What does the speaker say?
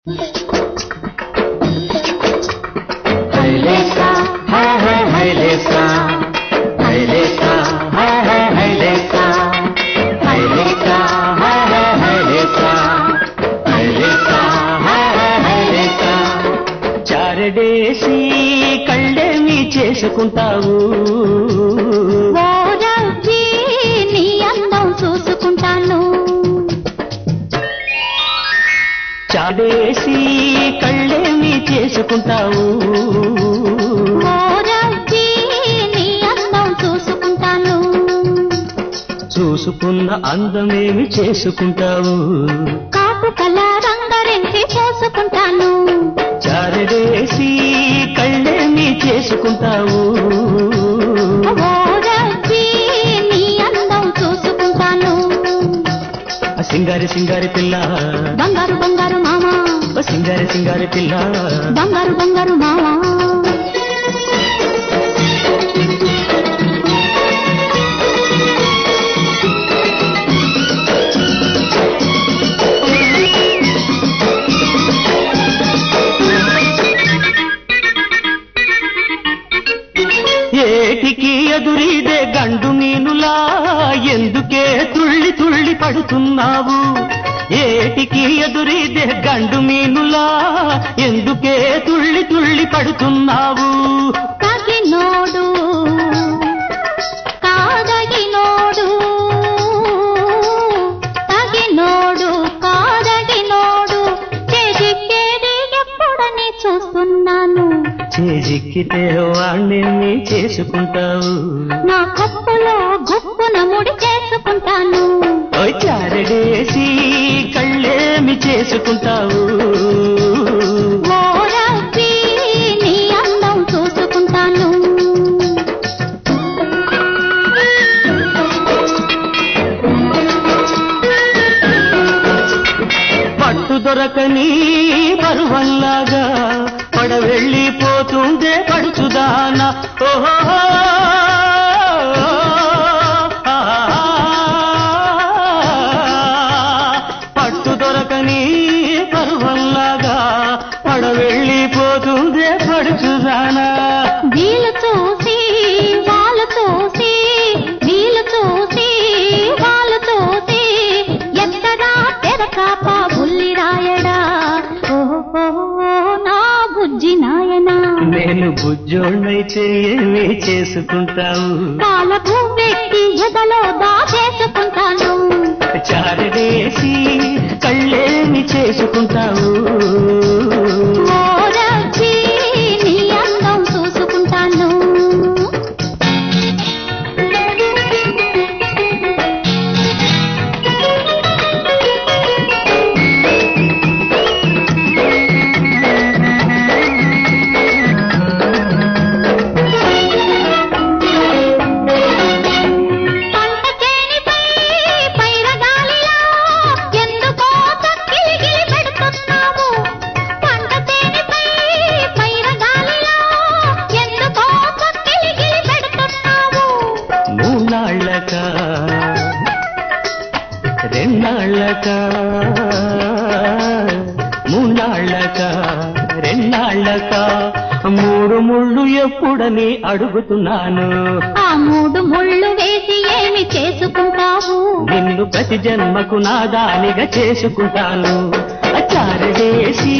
హైలేసా హై హై హైలేసా హైలేసా హై హై హైలేసా హైలేసా హై హై హైలేసా హైలేసా హై హై హైలేసా చారడేసి కళ్ళేమి చేసుకుంటావు ఓ రవ్వి నీ అందం చూసుకుంటాను చాడేసి కళ్ళేమి చేసుకుంటావు ఓ రవ్వి నీ అందం చూసుకుంటాను చూసుకున్న అందమేమి చేసుకుంటావు కాపు కల రంగరించి చూసుకుంటాను చారడేసి కళ్ళేమి చేసుకుంటావు ఓ రవ్వి నీ అందం చూసుకుంటాను ఆ సింగారి సింగారి పిల్ల బంగారు బంగారు మామా ఓ సింగారి సింగారి పిల్ల బంగారు బంగారు మామా ఏటికి ఎదురీదే గండు మీనులా ఎందుకే తుళ్ళి తుళ్ళి పడుతున్నావు ఏటికి ఎదురీదే గండు మీనులా ఎందుకే తుళ్ళి తుళ్ళి పడుతున్నావు తగినోడు కాదగినోడు తగినోడు కాదగినోడు చేజిక్కేది ఎప్పుడని చూస్తున్నాను చేజిక్కితే వాణ్ణి చేసుకుంటావు నా కప్పులో గుప్పున ముడి చేసుకుంటాను ఓ చారడేసి కళ్ళేమి చేసుకుంటావు ఓ రవ్వి నీ అందం చూసుకుంటాను పట్టు దొరకని పరువల్లాగా పడవెళ్ళిపోతుందే పడుచుదాన ఓహో పట్టు దొరకని పరువల్లాగా పడవెళ్ళిపోతుందే పడుచుదానా వీలు చూసి వాళ్ళు చూసి వీలు చూసి వాళ్ళు చూసి ఎక్కడా తెరకాప బుల్లి రాయడా ఓహో నా బుజ్జి నాయనా నేను బుజ్జోళ్ళైతే ఏమి చేసుకుంటావు పాలకు పెట్టి ఎదలో దాచేసుకుంటాను చారడేసి కళ్ళేమి చేసుకుంటావు ఓ రవ్వి నీ అందం చూసుకుంటాను పంట చేనిపై పైరగాలిలా ఎందుకో తక్కిలిగిలి పెడుతున్నావు పంట చేనిపై పైరగాలిలా ఎందుకో తక్కిలిగిలి పెడుతున్నావు మూనాళ్ళక రెండాళ్ళక మూనాళ్ళక రెండాళ్ళక మూడు ముళ్ళు ఎప్పుడని అడుగుతున్నాను ఆ మూడు ముళ్ళు వేసి ఏమి చేసుకుంటావు నిన్ను ప్రతి జన్మకు నా దానిగా చేసుకుంటాను చారడేసి